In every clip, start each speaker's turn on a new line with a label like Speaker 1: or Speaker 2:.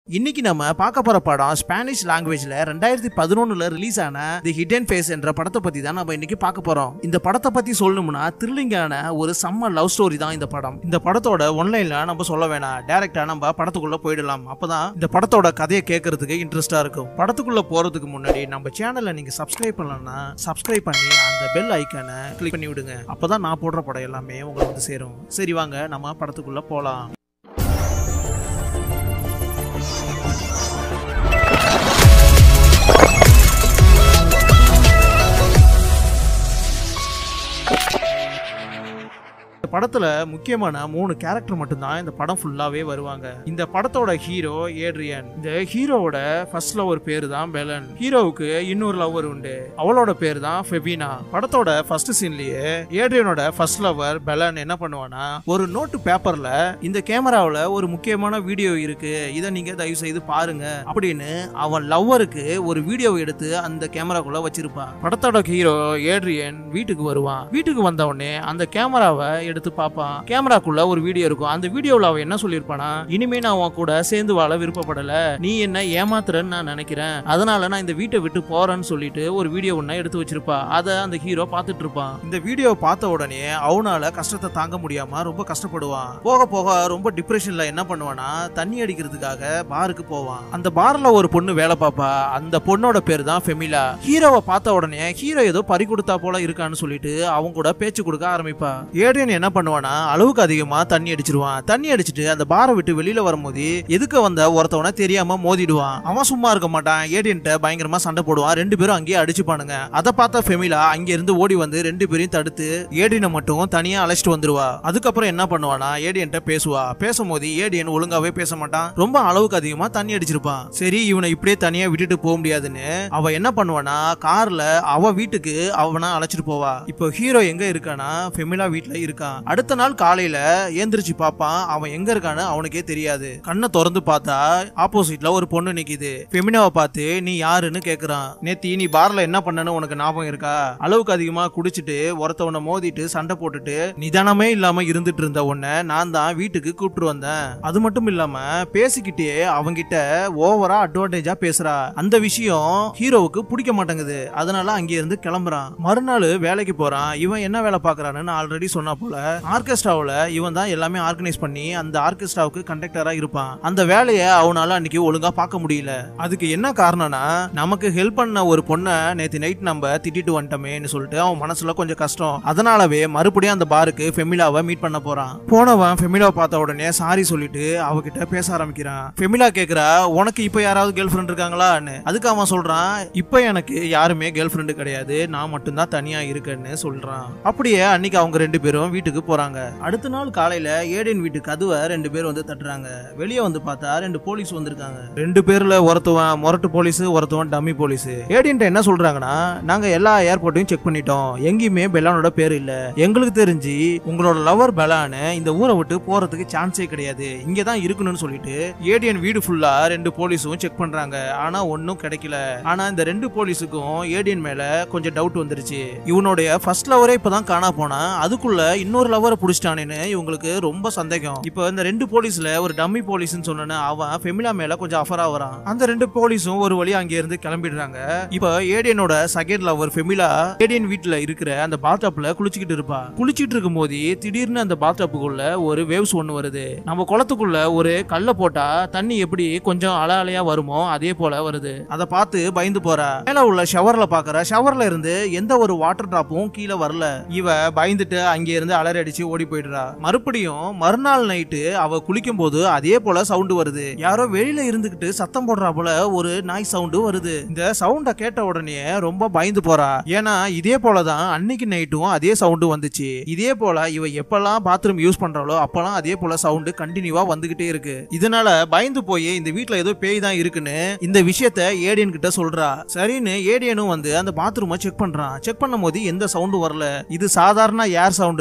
Speaker 1: இன்னைக்கு நம்ம பார்க்க போற படம் ஸ்பானிஷ் லாங்குவேஜ்ல ரெண்டாயிரத்தி பதினொன்னுல ரிலீஸ் ஆன தி ஹிடன் ஃபேஸ் என்ற படத்தை பத்தி தான் நம்ம இன்னைக்கு பார்க்க போறோம் இந்த படத்தை பத்தி சொல்லணும்னா த்ரில்லிங்கான ஒரு செம்ம லவ் ஸ்டோரி தான் இந்த படம் இந்த படத்தோட ஒன்லைன்ல நம்ம சொல்ல வேணாம் டைரக்டா நம்ம படத்துக்குள்ள போயிடலாம் அப்பதான் இந்த படத்தோட கதையை கேட்கறதுக்கு இன்ட்ரெஸ்டா இருக்கும் படத்துக்குள்ள போறதுக்கு முன்னாடி நம்ம சேனலை நீங்க சப்ஸ்கிரைப் பண்ணலன்னா சப்ஸ்கிரைப் பண்ணி அந்த பெல் ஐக்கானை கிளிக் பண்ணி விடுங்க அப்பதான் நான் போடுற படம் எல்லாமே உங்களுக்கு வந்து சேரும் சரி வாங்க நம்ம படத்துக்குள்ள போலாம் இந்த படத்துல முக்கியமான மூணு கேரக்டர் மட்டும்தான் இந்த படம் ஃபுல்லாவே வருவாங்க இந்த படத்தோட ஹீரோ ஏட்ரியன் இந்த ஹீரோவோட ஃபர்ஸ்ட் லவர் பேரு தான் பெலன் ஹீரோவுக்கு இன்னொரு லவர் உண்டு அவளோட பேர் தான் ஃபெபினா படத்தோட ஃபர்ஸ்ட் சீன்லயே ஏட்ரியனோட ஃபர்ஸ்ட் லவர் பெலன் என்ன பண்ணுவானா ஒரு நோட்டு பேப்பர்ல இந்த கேமராவுல ஒரு முக்கியமான வீடியோ இருக்கு இதை நீங்க தயவு செய்து பாருங்க அப்படின்னு அவன் லவ்வருக்கு ஒரு வீடியோ எடுத்து அந்த கேமராக்குள்ள வச்சிருப்பான் படத்தோட ஹீரோ ஏட்ரியன் வீட்டுக்கு வருவான் வீட்டுக்கு வந்த உடனே அந்த கேமராவை எடுத்து பார்ப்பான் கேமராக்குள்ள ஒரு வீடியோ இருக்கும் அந்த வீடியோவில் அவன் என்ன சொல்லியிருப்பானா இனிமே நான் உன் கூட சேர்ந்து வாழ விருப்பப்படல நீ என்ன ஏமாத்துறன்னு நான் நினைக்கிறேன் அதனால நான் இந்த வீட்டை விட்டு போறேன்னு சொல்லிட்டு ஒரு வீடியோ ஒன்ன எடுத்து வச்சிருப்பா அதை அந்த ஹீரோ பார்த்துட்டு இருப்பான் இந்த வீடியோ பார்த்த உடனே அவனால கஷ்டத்தை தாங்க முடியாம ரொம்ப கஷ்டப்படுவான் போக போக ரொம்ப டிப்ரெஷன்ல என்ன பண்ணுவானா தண்ணி அடிக்கிறதுக்காக பாருக்கு போவான் அந்த பார்ல ஒரு பொண்ணு வேலை பார்ப்பா அந்த பொண்ணோட பேர் தான் ஃபெமிலா ஹீரோவை பார்த்த உடனே ஹீரோ ஏதோ பறி கொடுத்தா போல இருக்கான்னு சொல்லிட்டு அவங்க கூட பேச்சு கொடுக்க ஆரம்பிப்பா ஏடியன் என்ன பண்ணுவானா அளவுக்கு அதிகமா தண்ணி அடிச்சிருவான் தண்ணி அடிச்சிட்டு அந்த பாரை விட்டு வெளியில வரும்போது எதுக்க வந்த ஒருத்தவன தெரியாம மோதிடுவான் அவன் சும்மா இருக்க மாட்டான் ஏடியன்ட்ட பயங்கரமா சண்டை போடுவான் ரெண்டு பேரும் அங்கேயே அடிச்சுப்பானுங்க அதை பார்த்த ஃபெமிலா அங்க இருந்து ஓடி வந்து ரெண்டு பேரையும் தடுத்து ஏடியனை மட்டும் தனியா அழைச்சிட்டு வந்துருவா அதுக்கப்புறம் என்ன பண்ணுவானா ஏடியன்ட்ட பேசுவா பேசும்போது ஏடியன் ஒழுங்காவே பேச மாட்டான் ரொம்ப அளவுக்கு அதிகமா தண்ணி அடிச்சிருப்பான் சரி இவனை இப்படியே தனியா விட்டுட்டு போக முடியாதுன்னு அவ என்ன பண்ணுவானா கார்ல அவ வீட்டுக்கு அவனை அழைச்சிட்டு போவா இப்போ ஹீரோ எங்க இருக்கானா ஃபெமிலா வீட்ல இருக்கான் அடுத்த நாள் காலையில ஏந்திரிச்சு பாப்பான் அவன் எங்க இருக்கான்னு அவனுக்கே தெரியாது கண்ணை திறந்து பார்த்தா ஆப்போசிட்ல ஒரு பொண்ணு நிக்குது ஃபெமினாவை பார்த்து நீ யாருன்னு கேக்குறான் நேத்தி நீ பார்ல என்ன பண்ணனு உனக்கு ஞாபகம் இருக்கா அளவுக்கு அதிகமா குடிச்சிட்டு ஒருத்தவனை மோதிட்டு சண்டை போட்டுட்டு நிதானமே இல்லாம இருந்துட்டு இருந்த உன்னை நான் தான் வீட்டுக்கு கூப்பிட்டு வந்தேன் அது மட்டும் இல்லாம பேசிக்கிட்டே அவங்கிட்ட ஓவரா அட்வான்டேஜா பேசுறா அந்த விஷயம் ஹீரோவுக்கு பிடிக்க மாட்டேங்குது அதனால அங்க இருந்து கிளம்புறான் மறுநாள் வேலைக்கு போறான் இவன் என்ன வேலை பாக்குறான்னு ஆல்ரெடி சொன்னா போல ஆர்கெஸ்ட்ராவுல இவன் தான் எல்லாமே ஆர்கனைஸ் பண்ணி அந்த ஆர்கெஸ்ட்ராவுக்கு கண்டக்டரா இருப்பான் அந்த வேலையை அவனால அன்னைக்கு ஒழுங்கா பார்க்க முடியல அதுக்கு என்ன காரணம்னா நமக்கு ஹெல்ப் பண்ண ஒரு பொண்ணை நேத்து நைட் நம்ம திட்டிட்டு வந்துட்டோமேன்னு சொல்லிட்டு அவன் மனசுல கொஞ்சம் கஷ்டம் அதனாலவே மறுபடியும் அந்த பாருக்கு ஃபெமிலாவை மீட் பண்ண போறான் போனவன் ஃபெமிலாவை பார்த்த உடனே சாரி சொல்லிட்டு அவகிட்ட பேச ஆரம்பிக்கிறான் ஃபெமிலா கேக்குறா உனக்கு இப்ப யாராவது கேர்ள் ஃப்ரெண்ட் இருக்காங்களான்னு அதுக்கு அவன் சொல்றான் இப்ப எனக்கு யாருமே கேர்ள் ஃப்ரெண்டு கிடையாது நான் மட்டும்தான் தனியா இருக்கேன்னு சொல்றான் அப்படியே அன்னைக்கு அவங்க ரெண்டு பேரும் வீட்டுக்கு போறாங்க அடுத்த நாள் காலையில ஏடின் வீட்டு கதவை ரெண்டு பேர் வந்து தட்டுறாங்க வெளியே வந்து பார்த்தா ரெண்டு போலீஸ் வந்திருக்காங்க ரெண்டு பேர்ல ஒருத்தவன் மொரட்டு போலீஸ் ஒருத்தவன் டம்மி போலீஸ் ஏடின்ட்ட என்ன சொல்றாங்கன்னா நாங்க எல்லா ஏர்போர்ட்டையும் செக் பண்ணிட்டோம் எங்கேயுமே பெலானோட பேர் இல்ல எங்களுக்கு தெரிஞ்சு உங்களோட லவர் பெலான்னு இந்த ஊரை விட்டு போறதுக்கு சான்ஸே கிடையாது இங்க தான் இருக்கணும்னு சொல்லிட்டு ஏடியன் வீடு ஃபுல்லா ரெண்டு போலீஸும் செக் பண்றாங்க ஆனா ஒன்னும் கிடைக்கல ஆனா இந்த ரெண்டு போலீஸுக்கும் ஏடியன் மேல கொஞ்சம் டவுட் வந்துருச்சு இவனுடைய ஃபர்ஸ்ட் லவரே இப்பதான் காணா போனா அதுக்குள்ள இன்னொரு லவரை புடிச்சிட்டானேன்னு இவங்களுக்கு ரொம்ப சந்தேகம் இப்போ இந்த ரெண்டு போலீஸ்ல ஒரு டம்மி போலீஸ்னு சொன்ன அவன் ஃபெமிலா மேல கொஞ்சம் அஃபரா வரான் அந்த ரெண்டு போலீஸும் ஒரு வழி அங்க இருந்து கிளம்பிடுறாங்க இப்போ ஏடியனோட செகண்ட் லவர் ஃபெமிலா ஏடியன் வீட்டுல இருக்கிற அந்த பாத்டப்ல குளிச்சுக்கிட்டு இருப்பா குளிச்சிட்டு இருக்கும் போது திடீர்னு அந்த பாத்டப்புக்குள்ள ஒரு வேவ்ஸ் ஒண்ணு வருது நம்ம குளத்துக்குள்ள ஒரு கல்ல போட்டா தண்ணி எப்படி கொஞ்சம் அல அலையா வருமோ அதே போல வருது அதை பார்த்து பயந்து போறா மேல உள்ள ஷவர்ல பாக்குற ஷவர்ல இருந்து எந்த ஒரு வாட்டர் டிராப்பும் கீழே வரல இவ பயந்துட்டு அங்க இருந்து அலறி அடிச்சு ஓடி போயிடுறா மறுபடியும் மறுநாள் நைட்டு அவ குளிக்கும் போது அதே போல சவுண்ட் வருது யாரோ வெளியில இருந்துகிட்டு சத்தம் போடுறா போல ஒரு நாய் சவுண்டு வருது இந்த சவுண்ட கேட்ட உடனே ரொம்ப பயந்து போறா ஏன்னா இதே போலதான் அன்னைக்கு நைட்டும் அதே சவுண்டு வந்துச்சு இதே போல இவ எப்பெல்லாம் பாத்ரூம் யூஸ் பண்றாளோ அப்பெல்லாம் அதே போல சவுண்டு கண்டினியூவா வந்துகிட்டே இருக்கு இதனால பயந்து போய் இந்த வீட்ல ஏதோ பேய் தான் இருக்குன்னு இந்த விஷயத்த ஏடியன் கிட்ட சொல்றா சரின்னு ஏடியனும் வந்து அந்த பாத்ரூமை செக் பண்றான் செக் பண்ணும்போது எந்த சவுண்டும் வரல இது சாதாரண ஏர் சவுண்டு தான் நீ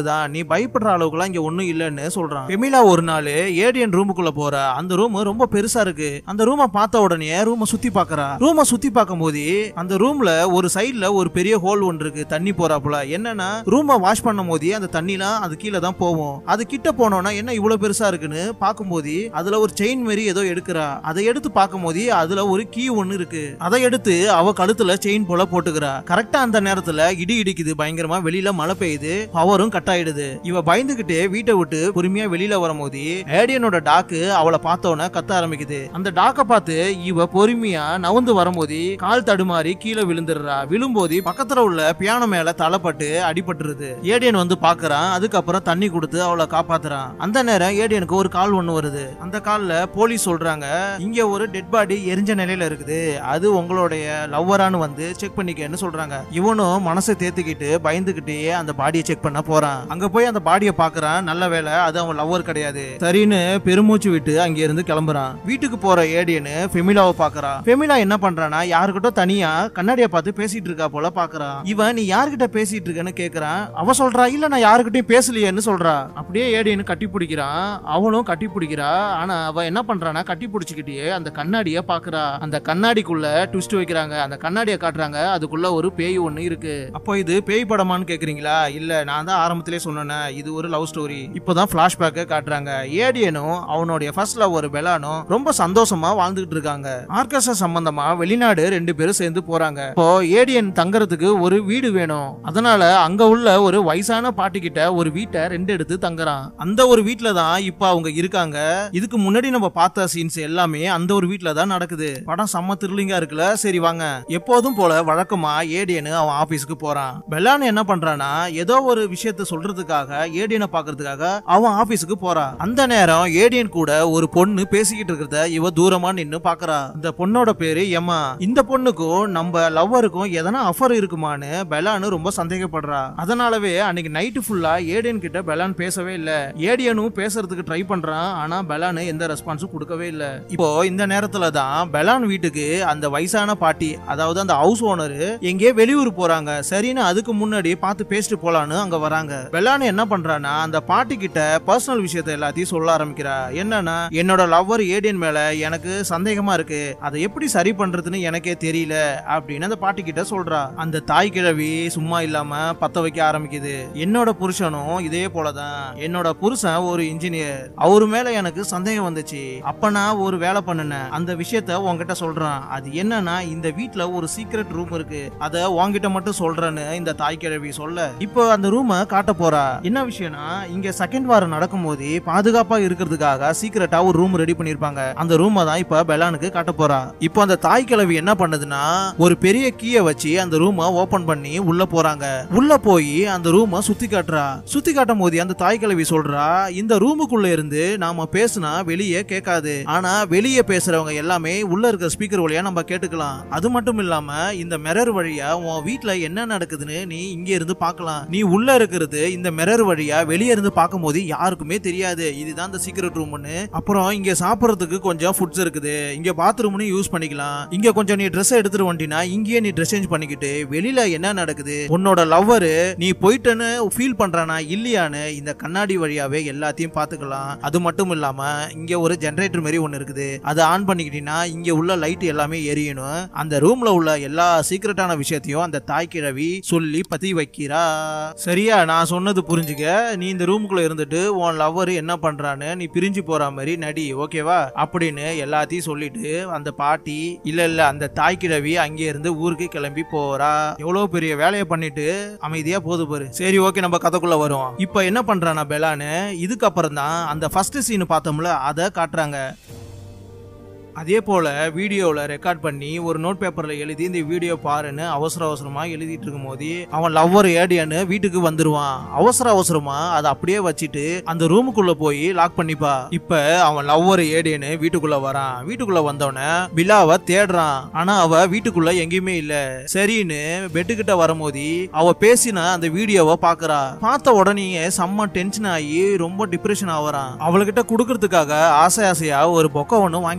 Speaker 1: பயப்படுற அளவுக்குலாம் இங்க ஒண்ணும் இல்லைன்னு சொல்றான் பெமிலா ஒரு நாள் ஏடியன் ரூமுக்குள்ள போற அந்த ரூம் ரொம்ப பெருசா இருக்கு அந்த ரூமை பார்த்த உடனே ரூமை சுத்தி பாக்குறா ரூமை சுத்தி பார்க்கும் போது அந்த ரூம்ல ஒரு சைடுல ஒரு பெரிய ஹோல் ஒன்று இருக்கு தண்ணி போறாப்புல என்னன்னா ரூமை வாஷ் பண்ணும் போது அந்த தண்ணிலாம் அது கீழே தான் போகும் அது கிட்ட போனோம்னா என்ன இவ்வளவு பெருசா இருக்குன்னு பார்க்கும்போது அதுல ஒரு செயின் மாரி ஏதோ எடுக்கிறா அதை எடுத்து பார்க்கும்போது அதுல ஒரு கீ ஒன்னு இருக்கு அதை எடுத்து அவ கழுத்துல செயின் போல போட்டுக்கிறா கரெக்டா அந்த நேரத்துல இடி இடிக்குது பயங்கரமா வெளியில மழை பெய்யுது பவரும் கட் ஆயிடுது இவ பயந்துகிட்டு வீட்டை விட்டு பொறுமையா வெளியில வரும்போது ஏடியனோட டாக்கு அவளை பார்த்தோன்னே கத்த ஆரம்பிக்குது அந்த டாக்க பார்த்து இவ பொறுமையா நவுந்து வரும்போது கால் தடுமாறி கீழே விழுந்துடுறா விழும்போது பக்கத்துல உள்ள பியானோ மேல தலைப்பட்டு அடிபட்டுருது ஏடியன் வந்து பாக்குறான் அதுக்கப்புறம் தண்ணி கொடுத்து அவளை காப்பாத்துறான் அந்த நேரம் ஏடியனுக்கு ஒரு கால் ஒண்ணு வருது அந்த கால்ல போலீஸ் சொல்றாங்க இங்க ஒரு டெட் பாடி எரிஞ்ச நிலையில இருக்குது அது உங்களுடைய லவ்வரான்னு வந்து செக் பண்ணிக்கன்னு சொல்றாங்க இவனும் மனசை தேத்துக்கிட்டு பயந்துகிட்டே அந்த பாடியை செக் பண்ண போறான் அங்க போய் அந்த பாடியை பாக்குறான் நல்ல வேலை அது அவன் லவ்வர் கிடையாது சரின்னு பெருமூச்சு விட்டு அங்க இருந்து கிளம்புறான் வீட்டுக்கு போற ஏடியனு ஃபெமிலாவை பாக்குறான் ஃபெமிலா என்ன பண்றானா யாருக்கிட்ட தனியா கண்ணாடியை பார்த்து பேசிட்டு இருக்கா போல பாக்குறான் இவன் நீ யார்கிட்ட பேசிட்டு இருக்கன்னு கேக்குறான் அவ சொல்றா இல்ல நான் யாருக்கிட்டையும் பேசலையேன்னு சொல்றா அப்படியே ஏடியனு கட்டி பிடிக்கிறான் அவளும் கட்டி பிடிக்கிறா ஆனா அவ என்ன பண்றானா கட்டி பிடிச்சிக்கிட்டே அந்த கண்ணாடிய பாக்குறா அந்த கண்ணாடிக்குள்ள ட்விஸ்ட் வைக்கிறாங்க அந்த கண்ணாடியை காட்டுறாங்க அதுக்குள்ள ஒரு பேய் ஒண்ணு இருக்கு அப்போ இது பேய் படமான்னு கேக்குறீங்களா இல்ல நான் தான் ஆரம்பத்திலே சொன்னேன் இது ஒரு லவ் ஸ்டோரி இப்போதான் பிளாஷ்பேக்க காட்டுறாங்க ஏடியனும் அவனுடைய ஃபர்ஸ்ட் லவ் ஒரு பெலானும் ரொம்ப சந்தோஷமா வாழ்ந்துகிட்டு இருக்காங்க ஆர்கெஸ்ட்ரா சம்பந்தமா வெளிநாடு ரெண்டு பேரும் சேர்ந்து போறாங்க இப்போ ஏடியன் தங்கறதுக்கு ஒரு வீடு வேணும் அதனால அங்க உள்ள ஒரு வயசான பாட்டி கிட்ட ஒரு வீட்டை ரெண்டு எடுத்து தங்குறான் அந்த ஒரு வீட்ல தான் இப்ப அவங்க இருக்காங்க இதுக்கு முன்னாடி நம்ம பார்த்த சீன்ஸ் எல்லாமே அந்த ஒரு வீட்ல தான் நடக்குது படம் செம்ம த்ரில்லிங்கா இருக்குல்ல சரி வாங்க எப்போதும் போல வழக்கமா ஏடியன் அவன் ஆபீஸ்க்கு போறான் பெலான் என்ன பண்றானா ஏதோ ஒரு விஷயத்த சொல்றதுக்காக ஏடியனை பாக்குறதுக்காக அவன் ஆபீஸ்க்கு போறான் அந்த நேரம் ஏடியன் கூட ஒரு பொண்ணு பேசிக்கிட்டு இருக்கிறத இவ தூரமா நின்னு பாக்குறா இந்த பொண்ணோட பேரு எம்மா இந்த பொண்ணுக்கும் நம்ம லவ்வருக்கும் எதனா அஃபர் இருக்குமான்னு பெலானு ரொம்ப சந்தேகப்படுறா அதனாலவே அன்னைக்கு நைட்டு ஃபுல்லா ஏடியன் கிட்ட பெலான் பேசவே இல்ல ஏடியனும் பேசுறதுக்கு ட்ரை பண்றான் ஆனா பெலானு எந்த ரெஸ்பான்ஸும் கொடுக்கவே இல்ல இப்போ இந்த நேரத்துல தான் பெலான் வீட்டுக்கு அந்த வயசான பாட்டி அதாவது அந்த ஹவுஸ் ஓனர் எங்கேயோ வெளியூர் போறாங்க சரின்னு அதுக்கு முன்னாடி பார்த்து பேசிட்டு போலான்னு அங்க வராங்க பெலான் என்ன பண்றானா அந்த பாட்டி கிட்ட பர்சனல் விஷயத்த எல்லாத்தையும் சொல்ல ஆரம்பிக்கிறா என்னன்னா என்னோட லவ்வர் ஏடியன் மேல எனக்கு சந்தேகமா இருக்கு அதை எப்படி சரி பண்றதுன்னு எனக்கே தெரியல அப்படின்னு அந்த பாட்டி கிட்ட சொல்றா அந்த தாய் கிழவி சும்மா இல்லாம பத்த வைக்க ஆரம்பிக்குது என்னோட புருஷனும் இதே போலதான் என்னோட புருஷன் ஒரு இன்ஜினியர் அவரு மேல எனக்கு சந்தேகம் வந்துச்சு அப்ப நான் ஒரு வேலை பண்ணுனேன் அந்த விஷயத்த உன்கிட்ட சொல்றான் அது என்னன்னா இந்த வீட்ல ஒரு சீக்ரெட் ரூம் இருக்கு அத உன்கிட்ட மட்டும் சொல்றேன்னு இந்த தாய் கிழவி சொல்ல இப்போ அந்த ரூமை காட்ட போறா என்ன விஷயம்னா இங்க செகண்ட் வாரம் நடக்கும்போது பாதுகாப்பா இருக்கிறதுக்காக சீக்கிரட்டா ஒரு ரூம் ரெடி பண்ணிருப்பாங்க அந்த ரூமை தான் இப்ப பெலானுக்கு காட்ட போறா இப்போ அந்த தாய் கிழவி என்ன பண்ணுதுன்னா ஒரு பெரிய கீயை வச்சு அந்த ரூமை ஓபன் பண்ணி உள்ள போறாங்க உள்ள போய் அந்த ரூமை சுத்தி காட்டுறா சுத்தி காட்டும் போது அந்த தாய் கிழவி சொல்றா இந்த ரூமுக்குள்ள இருந்து நாம பேசுனா வெளியே கேட்காது ஆனா வெளியே பேசுறவங்க எல்லாமே உள்ள இருக்க ஸ்பீக்கர் வழியா நம்ம கேட்டுக்கலாம் அது மட்டும் இல்லாம இந்த மிரர் வழியா உன் வீட்ல என்ன நடக்குதுன்னு நீ இங்க இருந்து பார்க்கலாம் நீ உள்ள இருக்கிறது இந்த மிரர் வழியா வெளியே இருந்து பார்க்கும்போது யாருக்குமே தெரியாது இதுதான் இந்த சீக்கிரட் ரூம்னு அப்புறம் இங்க சாப்பிடுறதுக்கு கொஞ்சம் ஃபுட்ஸ் இருக்குது இங்க பாத்ரூம்னு யூஸ் பண்ணிக்கலாம் இங்க கொஞ்சம் நீ ட்ரெஸ் எடுத்துட்டு வந்துட்டீங்கன்னா இங்கேயே நீ ட்ரெஸ் சேஞ்ச் பண்ணிக்கிட்டு வெளியில என்ன நடக்குது உன்னோட லவ்வரு நீ போயிட்டேன்னு ஃபீல் பண்றானா இல்லையான்னு இந்த கண்ணாடி வழியாவே எல்லாத்தையும் பார்த்துக்கலாம் அது மட்டும் இல்லாம இங்க ஒரு ஜெனரேட்டர் மாதிரி ஒன்னு இருக்குது அதை ஆன் பண்ணிக்கிட்டீங்கன்னா இங்க உள்ள லைட் எல்லாமே எரியணும் அந்த ரூம்ல உள்ள எல்லா சீக்கிரட்டான விஷயத்தையும் அந்த தாய் கிழவி சொல்லி பத்தி வைக்கிறா சரியா நான் சொன்னது புரிஞ்சுக்க நீ இந்த ரூமுக்குள்ள இருந்துட்டு உன் லவ்வர் என்ன பண்றான்னு நீ பிரிஞ்சு போற மாதிரி நடி ஓகேவா அப்படின்னு எல்லாத்தையும் சொல்லிட்டு அந்த பாட்டி இல்ல இல்ல அந்த தாய் கிழவி அங்கே இருந்து ஊருக்கு கிளம்பி போறா எவ்வளவு பெரிய வேலையை பண்ணிட்டு அமைதியா போது பாரு சரி ஓகே நம்ம கதைக்குள்ள வரும் இப்போ என்ன பண்றானா பெலான்னு இதுக்கப்புறம் தான் அந்த ஃபர்ஸ்ட் சீன் பார்த்தோம்ல அதை காட்டுறாங்க அதே போல வீடியோவில் ரெக்கார்ட் பண்ணி ஒரு நோட் பேப்பர்ல எழுதி இந்த வீடியோ பாருன்னு அவசர அவசரமா எழுதிட்டு இருக்கும் போது அவன் லவ்வர் ஏடியான்னு வீட்டுக்கு வந்துருவான் அவசர அவசரமா அதை அப்படியே வச்சுட்டு அந்த ரூமுக்குள்ள போய் லாக் பண்ணிப்பா இப்ப அவன் லவ்வர் ஏடியன்னு வீட்டுக்குள்ள வரான் வீட்டுக்குள்ள வந்தவன பிலாவை தேடுறான் ஆனா அவ வீட்டுக்குள்ள எங்கேயுமே இல்ல சரின்னு பெட்டுக்கிட்ட வரும்போது அவ பேசின அந்த வீடியோவை பாக்குறா பார்த்த உடனே செம்ம டென்ஷன் ஆகி ரொம்ப டிப்ரெஷன் ஆவறான் அவள்கிட்ட குடுக்கறதுக்காக ஆசை ஆசையா ஒரு பொக்கை ஒண்ணு வாங்கிட்டு வந்திருப்பான்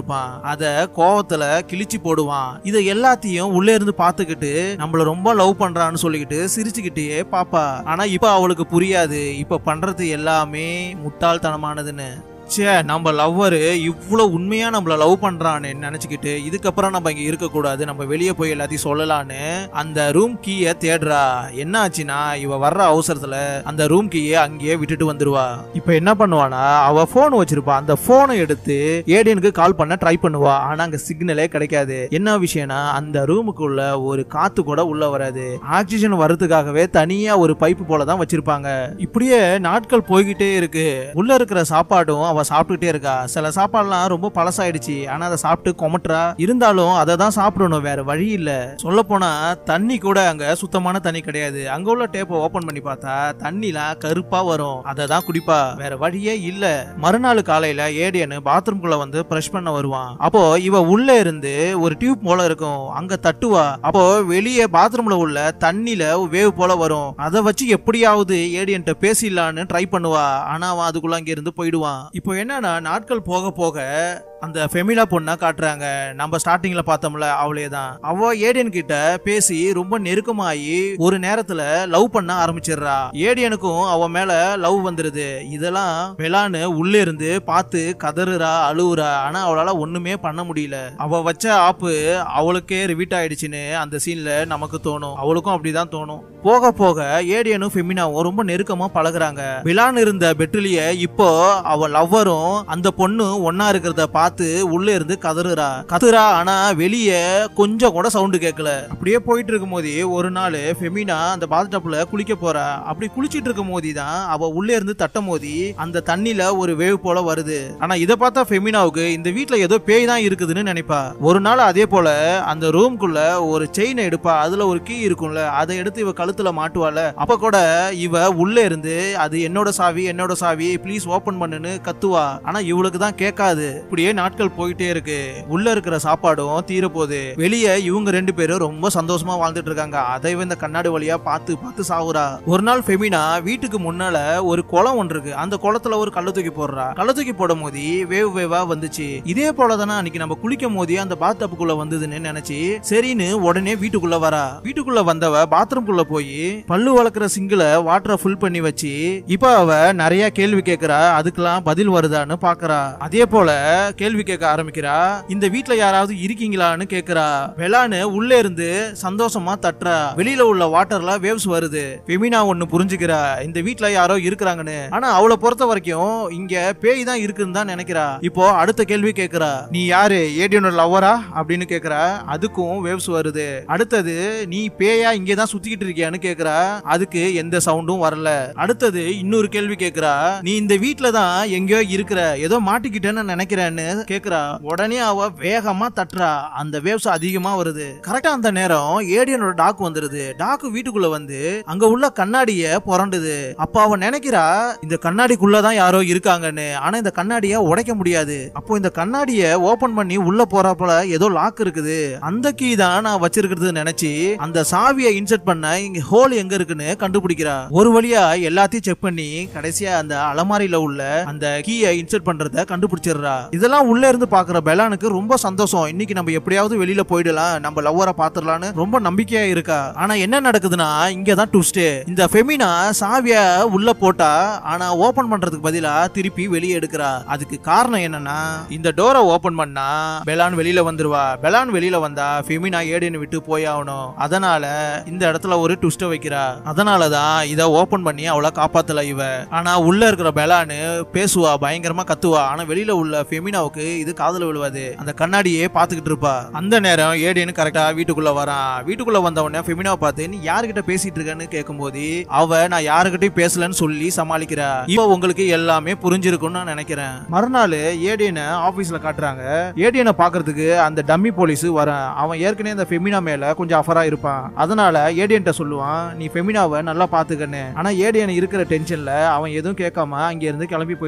Speaker 1: வச்சிருப்பான் அத கோவத்துல கிழிச்சு போடுவான் இதை எல்லாத்தையும் உள்ளே இருந்து பாத்துக்கிட்டு நம்மள ரொம்ப லவ் பண்றான்னு சொல்லிக்கிட்டு சிரிச்சுக்கிட்டே பாப்பா ஆனா இப்ப அவளுக்கு புரியாது இப்ப பண்றது எல்லாமே முட்டாள்தனமானதுன்னு ச்சே நம்ம லவ்வரு இவ்வளவு உண்மையா நம்மள லவ் பண்றான்னு நினைச்சுக்கிட்டு இதுக்கப்புறம் நம்ம இங்க இருக்க கூடாது நம்ம வெளியே போய் எல்லாத்தையும் சொல்லலான்னு அந்த ரூம் கீய தேடுறா என்ன ஆச்சுன்னா இவ வர்ற அவசரத்துல அந்த ரூம் கீய அங்கேயே விட்டுட்டு வந்துருவா இப்ப என்ன பண்ணுவானா அவ போன் வச்சிருப்பா அந்த போனை எடுத்து ஏடியனுக்கு கால் பண்ண ட்ரை பண்ணுவா ஆனா அங்க சிக்னலே கிடைக்காது என்ன விஷயம்னா அந்த ரூமுக்குள்ள ஒரு காத்து கூட உள்ள வராது ஆக்சிஜன் வர்றதுக்காகவே தனியா ஒரு பைப்பு போல தான் வச்சிருப்பாங்க இப்படியே நாட்கள் போய்கிட்டே இருக்கு உள்ள இருக்கிற சாப்பாடும் அவ சாப்பிட்டுட்டே இருக்கா சில சாப்பாடுலாம் ரொம்ப பழசாயிடுச்சு ஆனா அதை சாப்பிட்டு கொமட்டுறா இருந்தாலும் அதை தான் சாப்பிடணும் வேற வழி இல்ல சொல்ல போனா தண்ணி கூட அங்க சுத்தமான தண்ணி கிடையாது அங்க உள்ள டேப்பை ஓபன் பண்ணி பார்த்தா தண்ணிலாம் கருப்பா வரும் அதை தான் குடிப்பா வேற வழியே இல்ல மறுநாள் காலையில ஏடியன் பாத்ரூம்குள்ள வந்து பிரஷ் பண்ண வருவான் அப்போ இவ உள்ள இருந்து ஒரு டியூப் போல இருக்கும் அங்க தட்டுவா அப்போ வெளியே பாத்ரூம்ல உள்ள தண்ணில வேவ் போல வரும் அதை வச்சு எப்படியாவது ஏடியன்ட்ட பேசிடலான்னு ட்ரை பண்ணுவா ஆனா அவன் அதுக்குள்ள அங்க இருந்து போயிடுவான் இப்போ என்னன்னா நாட்கள் போக போக அந்த ஃபெமிலா பொண்ணா காட்டுறாங்க நம்ம ஸ்டார்டிங்ல பார்த்தோம்ல அவளே தான் அவ ஏடியன் கிட்ட பேசி ரொம்ப நெருக்கமாயி ஒரு நேரத்துல லவ் பண்ண ஆரம்பிச்சிடுறா ஏடியனுக்கும் அவ மேல லவ் வந்துருது இதெல்லாம் வெளான்னு உள்ள இருந்து பார்த்து கதறுறா அழுவுறா ஆனா அவளால ஒண்ணுமே பண்ண முடியல அவ வச்ச ஆப்பு அவளுக்கே ரிவீட் ஆயிடுச்சுன்னு அந்த சீன்ல நமக்கு தோணும் அவளுக்கும் அப்படிதான் தோணும் போக போக ஏடியனும் ஃபெமினாவும் ரொம்ப நெருக்கமா பழகுறாங்க விலான் இருந்த பெட்ரிலிய இப்போ அவ லவ்வரும் அந்த பொண்ணு ஒன்னா இருக்கிறத பார்த்து உள்ள இருந்து கதறுறா கத்துறா ஆனா வெளிய கொஞ்சம் கூட சவுண்டு கேட்கல அப்படியே போயிட்டு இருக்கும் போதே ஒரு நாள் ஃபெமினா அந்த பாத்டப்ல குளிக்க போறா அப்படி குளிச்சிட்டு இருக்கும் போது தான் அவ உள்ள இருந்து தட்டும் மோதி அந்த தண்ணில ஒரு வேவ் போல வருது ஆனா இத பார்த்தா ஃபெமினாவுக்கு இந்த வீட்ல ஏதோ பேய் தான் இருக்குதுன்னு நினைப்பா ஒரு நாள் அதே போல அந்த ரூம்குள்ள ஒரு செயினை எடுப்பா அதுல ஒரு கீ இருக்கும்ல அதை எடுத்து இவ கழுத்துல மாட்டுவால அப்ப கூட இவ உள்ள இருந்து அது என்னோட சாவி என்னோட சாவி ப்ளீஸ் ஓபன் பண்ணுன்னு கத்துவா ஆனா இவளுக்கு தான் கேட்காது இப்படியே நாட்கள் போயிட்டே இருக்கு உள்ள இருக்கிற சாப்பாடும் தீர போகுது வெளியே இவங்க ரெண்டு பேரும் ரொம்ப சந்தோஷமா வாழ்ந்துட்டு இருக்காங்க அதை இவ இந்த கண்ணாடி வழியா பார்த்து பார்த்து சாவுறா ஒரு நாள் ஃபெமினா வீட்டுக்கு முன்னால ஒரு குளம் ஒன்று இருக்கு அந்த குளத்துல ஒரு கள்ள தூக்கி போடுறா கள்ள தூக்கி போடும் போது வேவ் வேவா வந்துச்சு இதே போல தானே அன்னைக்கு நம்ம குளிக்கும் போதே அந்த பாத் டப்புக்குள்ள வந்ததுன்னு நினைச்சு சரின்னு உடனே வீட்டுக்குள்ள வரா வீட்டுக்குள்ள வந்தவ பாத்ரூம்குள்ள போய் பல்லு வளர்க்குற சிங்கிள வாட்டரை ஃபுல் பண்ணி வச்சு இப்ப அவ நிறைய கேள்வி கேட்கறா அதுக்கெல்லாம் பதில் வருதான்னு பாக்குறா அதே போல கேள்வி கேட்க ஆரம்பிக்கிறா இந்த வீட்ல யாராவது இருக்கீங்களான்னு கேக்குறா வெளான்னு உள்ள இருந்து சந்தோஷமா தட்டுறா வெளியில உள்ள வாட்டர்ல வேவ்ஸ் வருது ஃபெமினா ஒண்ணு புரிஞ்சுக்கிறா இந்த வீட்ல யாரோ இருக்கிறாங்கன்னு ஆனா அவளை பொறுத்த வரைக்கும் இங்க பேய் தான் இருக்குன்னு தான் நினைக்கிறா இப்போ அடுத்த கேள்வி கேக்குறா நீ யாரு ஏடியோட லவ்வரா அப்படின்னு கேக்குறா அதுக்கும் வேவ்ஸ் வருது அடுத்தது நீ பேயா இங்கே தான் சுத்திக்கிட்டு இருக்கியான்னு கேக்குறா அதுக்கு எந்த சவுண்டும் வரல அடுத்தது இன்னொரு கேள்வி கேக்குறா நீ இந்த வீட்ல தான் எங்கேயோ இருக்கிற ஏதோ மாட்டிக்கிட்டேன்னு நினைக்கிறேன்னு கேக்குறா உடனே அவ வேகமா தட்டுறா அந்த வேவ்ஸ் அதிகமா வருது கரெக்டா அந்த நேரம் ஏடியனோட டாக் வந்துருது டாக் வீட்டுக்குள்ள வந்து அங்க உள்ள கண்ணாடிய புரண்டுது அப்ப அவ நினைக்கிறா இந்த கண்ணாடிக்குள்ள தான் யாரோ இருக்காங்கன்னு ஆனா இந்த கண்ணாடிய உடைக்க முடியாது அப்போ இந்த கண்ணாடிய ஓபன் பண்ணி உள்ள போறப்பல ஏதோ லாக் இருக்குது அந்த கீ தான் நான் வச்சிருக்கிறது நினைச்சு அந்த சாவியை இன்சர்ட் பண்ண இங்க ஹோல் எங்க இருக்குன்னு கண்டுபிடிக்கிறா ஒரு வழியா எல்லாத்தையும் செக் பண்ணி கடைசியா அந்த அலமாரியில உள்ள அந்த கீயை இன்சர்ட் பண்றத கண்டுபிடிச்சிடுறா இதெல்லாம் உள்ள இருந்து பாக்குற பெலானுக்கு ரொம்ப சந்தோஷம் இன்னைக்கு நம்ம எப்படியாவது வெளியில போயிடலாம் நம்ம லவ்வரை பாத்துடலாம்னு ரொம்ப நம்பிக்கையா இருக்கா ஆனா என்ன நடக்குதுன்னா இங்க தான் ட்விஸ்ட் இந்த ஃபெமினா சாவிய உள்ள போட்டா ஆனா ஓபன் பண்றதுக்கு பதிலா திருப்பி வெளியே எடுக்கிறா அதுக்கு காரணம் என்னன்னா இந்த டோரை ஓபன் பண்ணா பெலான் வெளியில வந்துருவா பெலான் வெளியில வந்தா ஃபெமினா ஏடியன் விட்டு போய் ஆகணும் அதனால இந்த இடத்துல ஒரு ட்விஸ்ட வைக்கிறா அதனாலதான் இத ஓபன் பண்ணி அவளை காப்பாத்தல இவ ஆனா உள்ள இருக்கிற பெலானு பேசுவா பயங்கரமா கத்துவா ஆனா வெளியில உள்ள ஃபெமினாவுக்கு இது காதுல விழுவாது அந்த கண்ணாடியே பாத்துக்கிட்டு இருப்பா அந்த நேரம் ஏடியன் கரெக்டா வீட்டுக்குள்ள வரான் வீட்டுக்குள்ள வந்த உடனே ஃபெமினாவை பார்த்து நீ யாருகிட்ட பேசிட்டு இருக்கன்னு கேட்கும்போது அவ நான் யாருகிட்டயும் பேசலன்னு சொல்லி சமாளிக்கிறா இப்போ உங்களுக்கு எல்லாமே புரிஞ்சிருக்கும்னு நான் நினைக்கிறேன் மறுநாள் ஏடியனை ஆபீஸ்ல காட்டுறாங்க ஏடியனை பாக்குறதுக்கு அந்த டம்மி போலீஸ் வரான் அவன் ஏற்கனவே அந்த ஃபெமினா மேல கொஞ்சம் அஃபரா இருப்பான் அதனால ஏடியன்ட்ட சொல்லுவான் நீ ஃபெமினாவை நல்லா பாத்துக்கன்னு ஆனா ஏடியன் இருக்கிற டென்ஷன்ல அவன் எதுவும் கேட்காம அங்க இருந்து கிளம்பி போயிடுவான்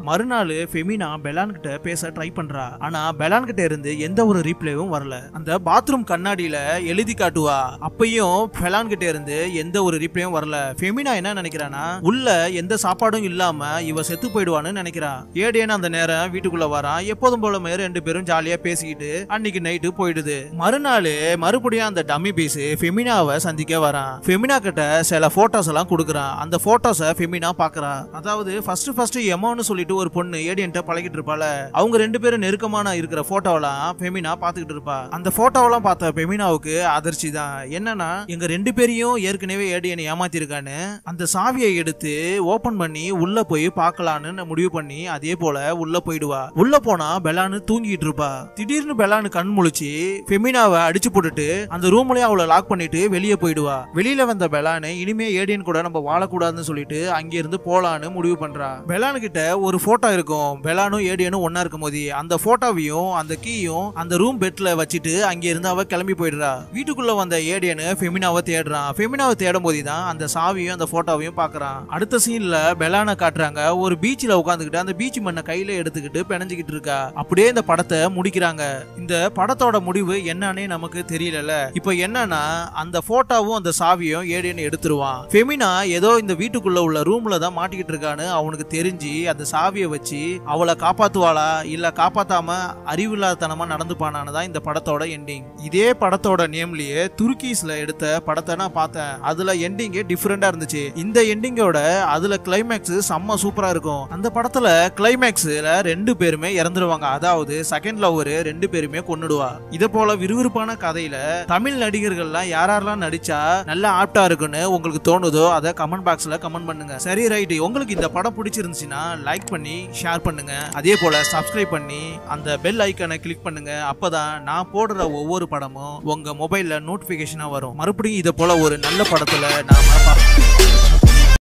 Speaker 1: மறுநாள் ஃபெமினா பெலான் கிட்ட பேச ட்ரை பண்றா ஆனா பெலான் கிட்ட இருந்து எந்த ஒரு ரீப்ளேவும் வரல அந்த பாத்ரூம் கண்ணாடியில எழுதி காட்டுவா அப்பயும் பெலான் கிட்ட இருந்து எந்த ஒரு ரீப்ளேயும் வரல ஃபெமினா என்ன நினைக்கிறானா உள்ள எந்த சாப்பாடும் இல்லாம இவ செத்து போயிடுவான்னு நினைக்கிறா ஏடியன் அந்த நேரம் வீட்டுக்குள்ள வரான் எப்போதும் போல மாதிரி ரெண்டு பேரும் ஜாலியா பேசிக்கிட்டு அன்னைக்கு நைட்டு போயிடுது மறுநாள் மறுபடியும் அந்த டம்மி பீஸ் ஃபெமினாவை சந்திக்க வரான் ஃபெமினா கிட்ட சில போட்டோஸ் எல்லாம் கொடுக்குறான் அந்த போட்டோஸை ஃபெமினா பாக்குறா அதாவது ஃபர்ஸ்ட் ஃபர்ஸ்ட் எமோன்னு சொல்லிட்டு ஒரு பொண்ணு ஏடியன்ட்ட பழகிட்டு இருப்பால அவங்க ரெண்டு பேரும் நெருக்கமான இருக்கிற போட்டோவெல்லாம் ஃபெமினா பாத்துக்கிட்டு இருப்பா அந்த போட்டோவெல்லாம் பார்த்த ஃபெமினாவுக்கு அதிர்ச்சி தான் என்னன்னா எங்க ரெண்டு பேரையும் ஏற்கனவே ஏடியன் ஏமாத்திருக்கான்னு அந்த சாவியை எடுத்து ஓபன் பண்ணி உள்ள போய் பார்க்கலான்னு முடிவு பண்ணி அதே போல உள்ள போயிடுவா உள்ள போனா பெலானு தூங்கிட்டு இருப்பா திடீர்னு பெலானு கண் முழிச்சு ஃபெமினாவை அடிச்சு போட்டுட்டு அந்த ரூம்லயே அவளை லாக் பண்ணிட்டு வெளியே போயிடுவா வெளியில வந்த பெலானு இனிமே ஏடியன் கூட நம்ம வாழக்கூடாதுன்னு சொல்லிட்டு அங்க இருந்து போலான்னு முடிவு பண்றா பெலானு கிட்ட ஒரு போட்டோ இருக்கும் பெலானும் ஏடியனும் ஒன்னா இருக்கும் போது அந்த போட்டோவையும் அந்த கீயும் அந்த ரூம் பெட்ல வச்சுட்டு அங்க இருந்து அவ கிளம்பி போயிடுறா வீட்டுக்குள்ள வந்த ஏடியனு ஃபெமினாவை தேடுறான் ஃபெமினாவை தேடும் போது தான் அந்த சாவியும் அந்த போட்டோவையும் பாக்குறான் அடுத்த சீன்ல பெலானை காட்டுறாங்க ஒரு பீச்ல உட்காந்துக்கிட்டு அந்த பீச் மண்ணை கையில எடுத்துக்கிட்டு பிணைஞ்சுக்கிட்டு இருக்கா அப்படியே இந்த படத்தை முடிக்கிறாங்க இந்த படத்தோட முடிவு என்னன்னே நமக்கு தெரியல இப்போ என்னன்னா அந்த போட்டோவும் அந்த சாவியும் ஏடியன் எடுத்துருவான் ஃபெமினா ஏதோ இந்த வீட்டுக்குள்ள உள்ள ரூம்ல தான் மாட்டிக்கிட்டு இருக்கான்னு அவனுக்கு தெரிஞ்சு அந்த சாவியை வச்சு அவளை காப்பாத்துவாளா இல்ல காப்பாத்தாம அறிவில்லாதனமா நடந்துப்பானான்னு தான் இந்த படத்தோட எண்டிங் இதே படத்தோட நேம்லயே துருக்கீஸ்ல எடுத்த படத்தை நான் பார்த்தேன் அதுல எண்டிங்கே டிஃப்ரெண்டா இருந்துச்சு இந்த எண்டிங்கோட அதுல கிளைமேக்ஸ் செம்ம சூப்பரா இருக்கும் அந்த படத்துல கிளைமேக்ஸ்ல ரெண்டு பேருமே இறந்துருவாங்க அதாவது செகண்ட் லவர் ரெண்டு பேருமே கொன்னுடுவா இத போல விறுவிறுப்பான கதையில தமிழ் நடிகர்கள்லாம் யாரெல்லாம் நடிச்சா நல்லா ஆப்டா இருக்குன்னு உங்களுக்கு தோணுதோ அதை கமெண்ட் பாக்ஸ்ல கமெண்ட் பண்ணுங்க சரி ரைட் உங்களுக்கு இந்த படம் பிடிச்சிருந்துச்சுன்னா லைக் பண்ணி ஷேர் பண்ணுங்க அதே போல சப்ஸ்கிரைப் பண்ணி அந்த பெல் ஐக்கனை கிளிக் பண்ணுங்க அப்பதான் நான் போடுற ஒவ்வொரு படமும் உங்க மொபைல்ல நோட்டிபிகேஷனா வரும் மறுபடியும் இதை போல ஒரு நல்ல படத்துல நாம பார்ப்போம்